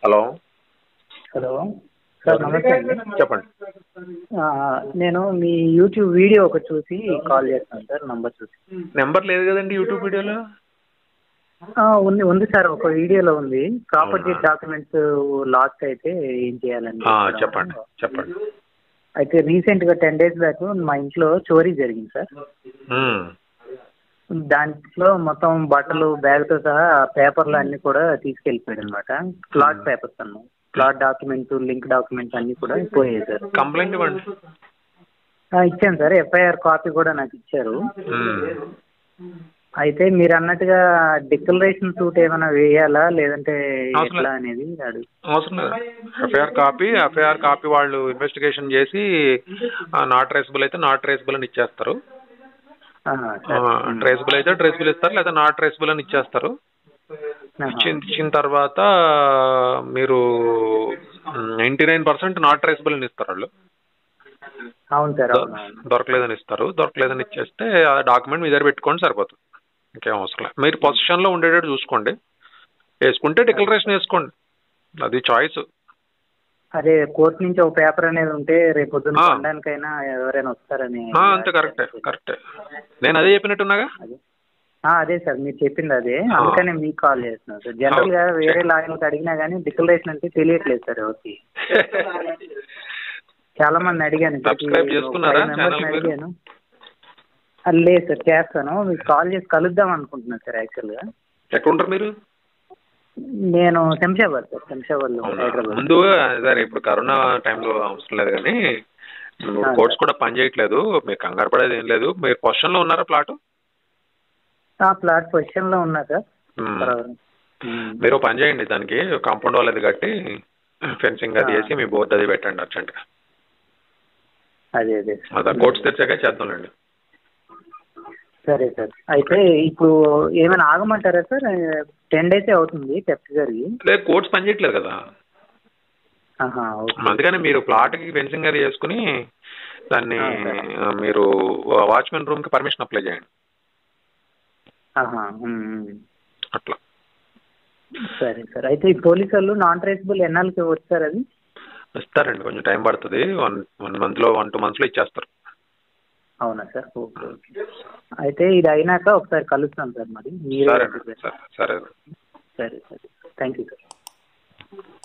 Hello hello sir నమస్తే అండి చెప్పండి ఆ, నేను మీ యూట్యూబ్ వీడియో ఒకటి చూసి కాల్ చేస్తాను సార్ నంబర్ చూసి నెంబర్ లేదు కదండి యూట్యూబ్ వీడియోలో ఆ, ఉంది ఉంది సార్ ఒక వీడియోలో ఉంది ప్రాపర్టీ అవునా? డాక్యుమెంట్స్ లాస్ట్ అయితే ఏం చేయాలని ఆ, చెప్పండి చెప్పండి అయితే రీసెంట్గా టెన్ డేస్ బ్యాక్ మా ఇంట్లో చోరీ జరిగింది సార్ మ్మ్. దాంట్లో మొత్తం బట్టలు బ్యాగ్తో సహా పేపర్లు అన్నీ కూడా తీసుకెళ్ళిపోయాడు అనమాట ప్లాట్ పేపర్స్ అన్న ప్లాట్ డాక్యుమెంట్ లింక్ డాక్యుమెంట్స్ అన్నీ కూడా పోయాయి సార్ కంప్లైంట్ ఇవ్వండి ఆ, ఇచ్చాను సార్ ఎఫ్ఐఆర్ కాపీ కూడా నాకు ఇచ్చారు మ్మ్. అయితే మీరు అన్నట్టుగా డిక్లరేషన్ సూట్ ఏమైనా వేయాలా లేదంటే అవసరం ఎట్లా లేదు. అనేది అడుగు అవసరం లేదు ఎఫ్ఐఆర్ కాపీ ఎఫ్ఐఆర్ కాపీ వాళ్ళు ఇన్వెస్టిగేషన్ చేసి నాట్ ట్రేసబుల్ అయితే నాట్ ట్రేసబుల్ అని ఇచ్చేస్తారు ఆహా, సరే. ట్రేసబుల్ అయితే ట్రేసబుల్ ఇస్తారు లేదా నాట్ ట్రేసబుల్ అని ఇచ్చేస్తారు ఆహా. ఇచ్చిన ఇచ్చిన తర్వాత మీరు ninety nine percent not traceable అని ఇస్తారు వాళ్ళు అవును సార్ అవును అవును దొరకలేదని ఇస్తారు దొరకలేదని ఇచ్చేస్తే ఆ డాక్యుమెంట్ మీ దగ్గర పెట్టుకోండి సరిపోతుంది ఇంకేం అవసరం లేదు మీరు పొజిషన్లో ఉండేటట్టు చూసుకోండి వేసుకుంటే డిక్లరేషన్ వేసుకోండి అది చాయిస్ అదే కోర్టు నుంచి ఒక పేపర్ అనేది ఉంటే రేపు పొద్దున్న ఆ. కొనడానికైనా ఎవరైనా వస్తారని అంతే కరెక్టే కరెక్టే నేను అదే చెప్పినట్టున్నాగా అదే ఆ, అదే సార్ మీరు చెప్పింది అదే అందుకనే మీకు కాల్ చేస్తున్నాను సార్ జనరల్ గా వేరే లాయర్లకు అడిగినా కానీ డిక్లరేషన్ అంటే తెలియట్లేదు సార్ ఎవరికి చాలా మంది అడిగాను ఇప్పటికి Subscribe చేసుకున్నారా ఒక five members ని channel మీరు? అడిగాను ఆ, లేదు సార్ చేస్తాను మీకు కాల్ చేసి కలుద్దాం అనుకుంటున్నాను సార్ యాక్చువల్గా ఎక్కడ ఉంటారు మీరు నేను శంషాబాద్ సార్ శంషాబాద్ లో అవునా? హైదరాబాద్ ముందు సరే ఇప్పుడు కరోనా టైంలో అవసరం లేదు కానీ ఆ. కోర్ట్స్ కూడా పని చేయట్లేదు మీరు కంగారు పడేది ఏం లేదు మీరు పొజిషన్లో ఉన్నారా ప్లాట్ ఆ ప్లాట్ పొజిషన్ లో ఉన్నా సార్ పర్వాలేదు. ఉమ్. మీరు ఓ పని చేయండి దానికి కాంపౌండ్ వాళ్ళది కట్టి ఫెన్సింగ్ అది ఆ. వేసి మీ బోర్డు అది పెట్టండి అర్జెంట్గా అదే అదే అదే కోర్ట్స్ తెచ్చాక చేద్దాంలేండి సరే సార్ అయితే ఇప్పుడు ఏమైనా ఆగమంటారా సార్ టెన్ డేసే అవుతుంది టెస్ట్ జరిగి లేదు కోర్ట్స్ పని చేయట్లేదు కదా ఆహా, ఓకే. అందుకని మీరు ప్లాట్కి ఫెన్సింగ్ అది వేసుకుని దాన్ని ఆ, సరే. ఆ, మీరు వాచ్మెన్ రూమ్కి పర్మిషన్ అప్లై చేయండి ఆహా, ఉమ్, ఉమ్. అట్లా సరే సార్ అయితే ఈ పోలీసు వాళ్ళు నాన్ ట్రేసబుల్ ఎన్నాళ్ళకి వచ్చారు అది ఇస్తారండి కొంచెం టైం పడుతుంది వన్ వన్ మంత్లో వన్ టూ మంత్స్లో ఇచ్చేస్తారు అవునా సార్ ఓకే ఓకే అయితే ఇది అయినాక ఒకసారి కలుస్తాను సార్ మరి మీరే సరే సరే సరే సరే సరే థ్యాంక్ యూ సార్